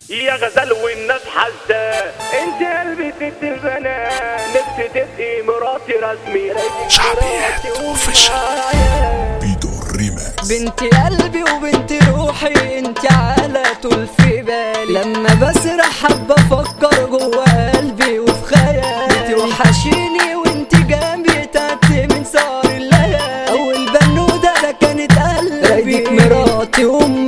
يا غزال والناس حاسداه انت قلبي ست البنات نفسي تبقي مراتي رسمي شعبيات اوفيشال بيدو الريماكس بنت قلبي وبنت روحي انت على طول في بالي لما بسرح حابة افكر جوه قلبي وفي خيالي توحشيني وانت جنبي تعبت من سهر الليالي اول بنودة ده كانت قلبي رايدك مراتي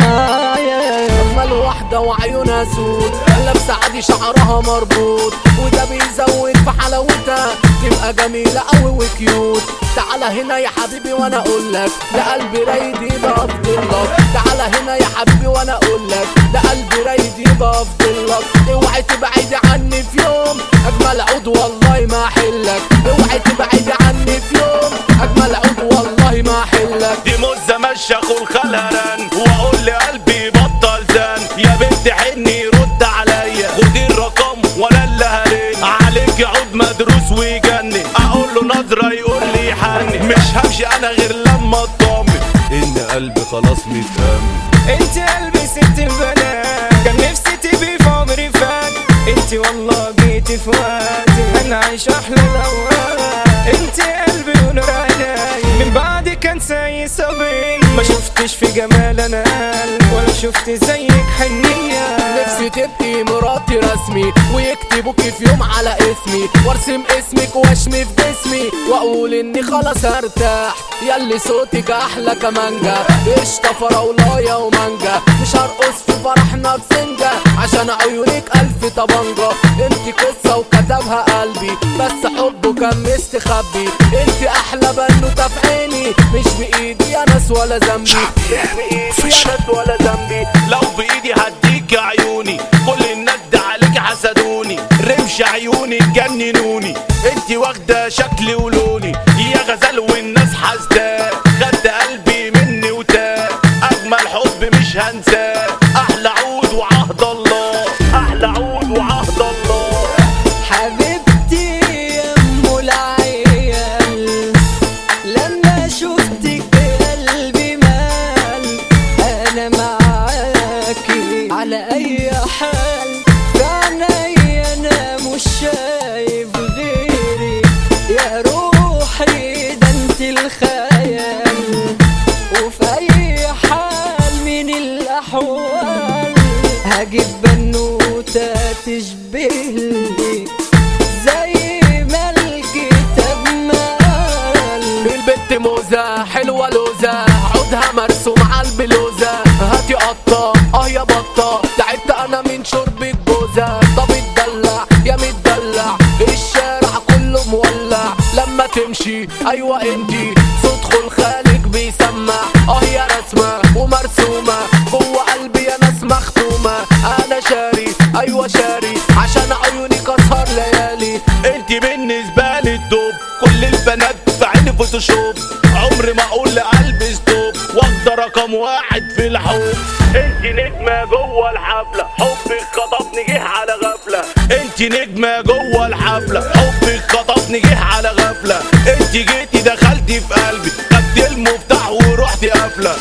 ومعايا اما الواحدة وعيونها سود لابسة عادي شعرها مربوط وده بيزود في حلاوتها تبقى جميلة قوي وكيوت تعالى هنا يا حبيبي وانا اقول لك ده قلبي رايد يبقى افضل لك تعالى هنا يا حبيبي وانا اقول لك ده قلبي رايد يبقى افضل لك اوعي تبعدي عني في يوم اجمل عود والله ما احلك اوعي تبعدي عني في يوم اجمل عود والله ما احلك دي مزة ماشية اخو الخلران واقول لقلبي بطل زن يا بنت حني رد عليا خدي الرقم ولا اللي هرن عليك عود مدروس ويجنن اقول له نظرة يقول لي حنن مش همشي انا غير لما اطمن ان قلبي خلاص متأمن انت قلبي ست البنات كان نفسي تبقي في عمري فات انت والله جيتي في وقتي انا عايش احلى الاوقات انت قلبي ونور عيني من بعد كان ساي صبي ما شفتش في جمال انا قلب ولا شفت زيك حنية نفسي تبقي مراتي رسمي ويكتبوكي في يوم على اسمي وارسم اسمك واشمي في جسمي واقول اني خلاص هرتاح ياللي صوتك احلى كمانجا قشطة فراولاية ومانجا مش هرقص في فرحنا بسنجة عشان عيونك الف طبنجة انت قصة وكتبها قلبي بس حبه كان مستخبي انت احلى بنوتة في عيني مش بايدي يا ناس ولا ذنبي مش بايدي يا ناس ولا ذنبي لو بايدي هديك عيوني كل الناس ده عليك حسدوني رمش عيوني جننوني انت واخده شكلي ولوني يا غزال والناس حاسداه خد قلبي مني وتاه اجمل حب مش هنساه احلى عود وعهد الله احلى عود وعهد الله حبيبتي يا ام العيال لما شفتك قلبي مال انا معاكي على اي حال في عينيا انا مش شايف غيري يا روحي ده انت الخيال وفي اي حال من الاحوال هجيب بنوتة تشبهلي زي ما الكتاب مال البنت موزة حلوة لوزة عودها مرسوم على البلوزة هاتي قطة اه يا بطة تعبت انا من شرب الجوزة طب اتدلع يا متدلع الشارع كله مولع لما تمشي ايوه انتي صوت خلخالك بيسمع اه يا رسمة ومرسومة جوه قلبي يا ناس مختومة انا شاري ايوه شاري عشان عيونك اسهر ليالي انت بالنسبة لي الدوب كل البنات في عيني فوتوشوب عمري ما اقول لقلبي ستوب واخده رقم واحد في الحب انت نجمة جوه الحفلة حبك خطفني جه على غفلة انت نجمة جوه الحفلة حبك خطفني جه على غفلة انت جيتي دخلتي في قلبي خدت المفتاح ورحتي قافلة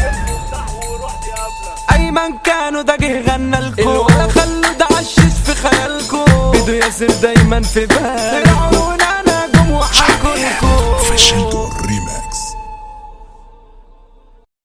ايمن كانوا ده جه غنى لكم ولا خلوا ده عشش في خيالكم بده ياسر دايما في بالكم فرعون انا جم وحكوا لكم اوفيشال